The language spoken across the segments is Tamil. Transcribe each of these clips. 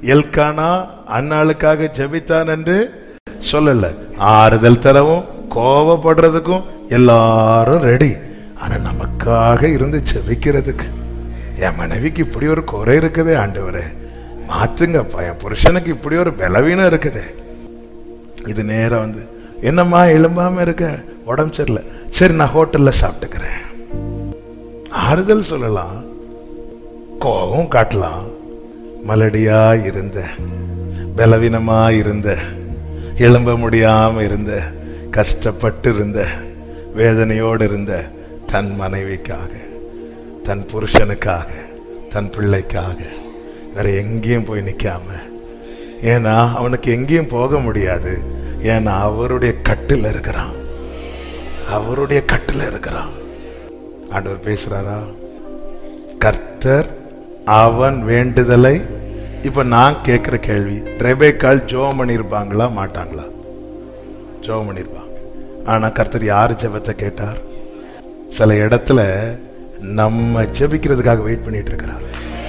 எல்கானா அன்னாளுக்காக ஜெபித்தான் என்று சொல்லல ஆறுதல் தரவும் கோவப்படுறதுக்கும் எல்லாரும் ரெடி ஆனா நமக்காக இருந்து ஜெபிக்கிறதுக்கு என் மனைவிக்கு இப்படி ஒரு குறை இருக்குதே ஆண்டவரே மாத்துங்கப்பா என் புருஷனுக்கு இப்படி ஒரு பலவீனம் இருக்குதே இது நேரம் வந்து என்னம்மா எழும்பாம இருக்க உடம்பு சரியில்லை சரி நான் ஹோட்டல்ல சாப்பிட்டுக்கிறேன் ஆறுதல் சொல்லலாம் கோபம் காட்டலாம் மலடியா இருந்த பலவீனமா இருந்த எழும்ப முடியாம இருந்த கஷ்டப்பட்டு இருந்த வேதனையோடு இருந்த தன் மனைவிக்காக தன் புருஷனுக்காக தன் பிள்ளைக்காக வேற எங்கேயும் போய் நிக்காம ஏன்னா அவனுக்கு எங்கேயும் போக முடியாது ஏன்னா அவருடைய கட்டில் இருக்கிறான் அவருடைய கட்டில் இருக்கிறான் ஆண்டவர் பேசுறாரா கர்த்தர் அவன் வேண்டுதலை இப்ப நான் கேட்கிற கேள்வி ரெபேக்கால் ஜோம் பண்ணியிருப்பாங்களா மாட்டாங்களா ஜோம் பண்ணியிருப்பாங்க ஆனா கர்த்தர் யார் ஜெபத்தை கேட்டார் சில இடத்துல நம்ம ஜெபிக்கிறதுக்காக வெயிட் பண்ணிட்டு இருக்கிறார்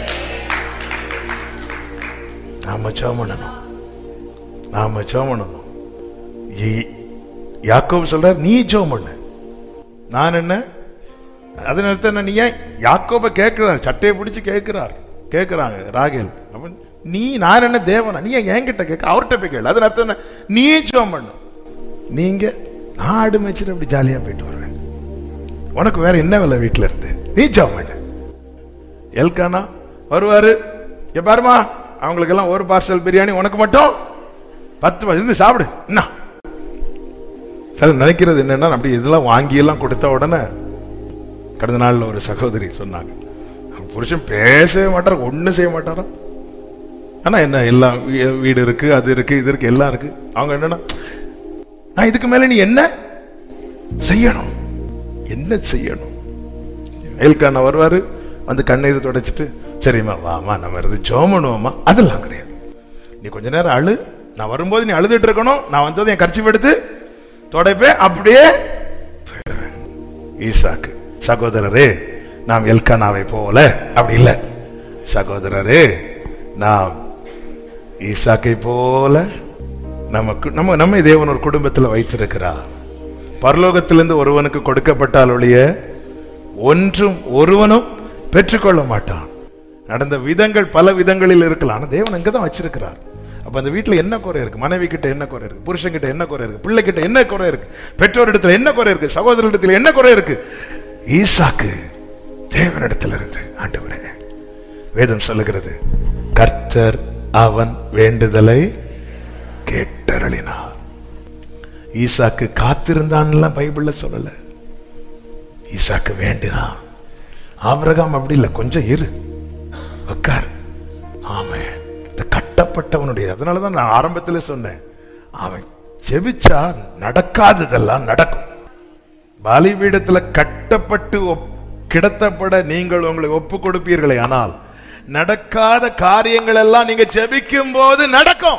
நாம ஜெபம் பண்ணணும் நாம ஜெபம் பண்ணணும் இ- யாக்கோபு சொல்றார் நீ ஜெபம் பண்ணு நான் என்ன அதன் அர்த்தம் என்ன நீ ஏன் யாக்கோப கேட்கிறார் சட்டையை பிடிச்சு கேட்கிறார் கேட்கிறாங்க ராகேல் அவன் நீ நான் என்ன தேவனா நீ ஏன் என்கிட்ட கேட்க அவர்கிட்ட போய் கேளு அதன் அர்த்தம் என்ன நீ ஜெபம் பண்ணு நீங்க நான் ஆடு மேய்ச்சிட்டு அப்படி ஜாலியா போயிட்டு வருவேன் உனக்கு வேற என்ன வேலை வீட்டுல இருந்து நீ ஜெபம் பண்ணு எல்கானா வருவாரு இங்க பாருமா அவங்களுக்கெல்லாம் ஒரு பார்சல் பிரியாணி உனக்கு மட்டும் பத்து பா- இருந்து சாப்பிடு என்ன சில நினைக்கிறது என்னன்னா அப்படி இதெல்லாம் வாங்கி எல்லாம் கொடுத்த உடனே கடந்த நாள்ல ஒரு சகோதரி சொன்னாங்க அவங்க புருஷன் பேசவே மாட்டார் ஒண்ணும் செய்ய மாட்டாரா ஆனா என்ன எல்லாம் வீ- வீடு இருக்கு அது இருக்கு இது இருக்கு எல்லாம் இருக்கு அவங்க என்னன்னா நான் இதுக்கு மேல நீ என்ன செய்யணும் என்ன செய்யணும் ஏல்கான வருவாரு வந்து கண்ணீர் தொடச்சிட்டு சரிம்மா வாமா நம்ம இருந்து ஜோம் பண்ணுவோமா அதெல்லாம் கிடையாது நீ கொஞ்ச நேரம் அழு நான் வரும்போது நீ அழுதுட்டு இருக்கணும் நான் வந்தது என் கர்ச்சி எடுத்து தொடைப்பேன் அப்படியே போயிடுவேன். ஈசாக்கு சகோதரரே நாம் எல்கானாவை போல அப்படி இல்லை சகோதரரே நாம் ஈசாக்கை போல நமக்கு நம்ம நம்மை தேவன் ஒரு குடும்பத்தில் வைத்திருக்கிறார் பரலோகத்திலிருந்து ஒருவனுக்கு கொடுக்கப்பட்டால் ஒழிய ஒன்றும் ஒருவனும் பெற்றுக்கொள்ள மாட்டான் நடந்த விதங்கள் பல விதங்களில் இருக்கலாம் ஆனா தேவன் அங்க தான் வச்சிருக்கிறார் அப்ப அந்த வீட்டுல என்ன குறை இருக்கு மனைவி கிட்ட என்ன குறை இருக்கு புருஷன் கிட்ட என்ன குறை இருக்கு பிள்ளை கிட்ட என்ன குறை இருக்கு பெற்றோர் இடத்துல என்ன குறை இருக்கு சகோதர இடத்துல என்ன குறை இருக்கு ஈசாக்கு தேவனிடத்தில் இருந்து ஆண்டவரே வேதம் சொல்லுகிறது கர்த்தர் அவன் வேண்டுதலை கேட்டருளினார் ஈசாக்கு காத்திருந்தான்லாம் பைபிள்ல சொல்லல ஈசாக்கு வேண்டினான் ஆபிரகாம் அப்படி இல்லை கொஞ்சம் இரு உட்கார் ஆமே இந்த கட்டப்பட்டவனுடைய அதனாலதான் நான் ஆரம்பத்தில் சொன்னேன் அவன் ஜெபிச்சா நடக்காததெல்லாம் நடக்கும் பலிபீடத்துல கட்டப்பட்டு ஒப்- கிடத்தப்பட நீங்கள் உங்களை ஒப்பு கொடுப்பீர்களே ஆனால் நடக்காத காரியங்கள் எல்லாம் நீங்க ஜெபிக்கும் போது நடக்கும்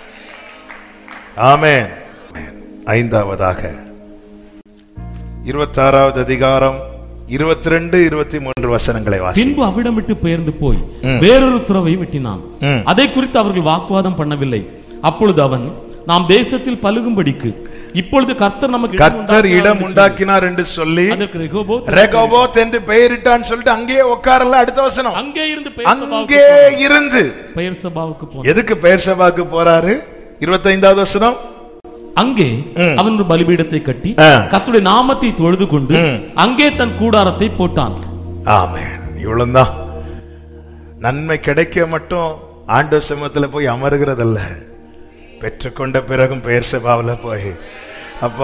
ஆமென் ஐந்தாவதாக இருபத்தாறாவது அதிகாரம் இருபத்தி ரெண்டு இருபத்தி மூன்று வசனங்களை வாசி பின்பு அவ்விடம் விட்டு பெயர்ந்து போய் ம். வேறொரு துறவை வெட்டினான் ம். அதை குறித்து அவர்கள் வாக்குவாதம் பண்ணவில்லை அப்பொழுது அவன் நாம் தேசத்தில் பலுகும்படிக்கு இப்பொழுது கர்த்தர் நமக்கு இடம் கர்த்தர் உண்டாக்கினார் இடம் என்று உண்டாக்கினார் என்று சொல்லி சொல்லி, அதற்கு ரெகோபோத் ரெகோபோத் என்று பெயரிட்டான்னு சொல்லிட்டு அங்கேயே உட்காரல அடுத்த வசனம் அங்கே இருந்து பெயர் அங்கே இருந்து பெயர் சபாவுக்கு போனான் எதுக்கு பெயர் சபாக்கு போறாரு இருபத்தைந்தாவது வசனம் அங்கே ம். அவன் ஒரு பலிபீடத்தை கட்டி ஆ. கர்த்தருடைய நாமத்தை தொழுது கொண்டு ம். அங்கே தன் கூடாரத்தை போட்டான் ஆமென் இவ்வளவுதான் நன்மை கிடைக்க மட்டும் ஆண்டு சமத்துல போய் அமருகிறதல்ல பெற்றுக்கொண்ட பிறகும் பெயர் சபாவில் போய் அப்பா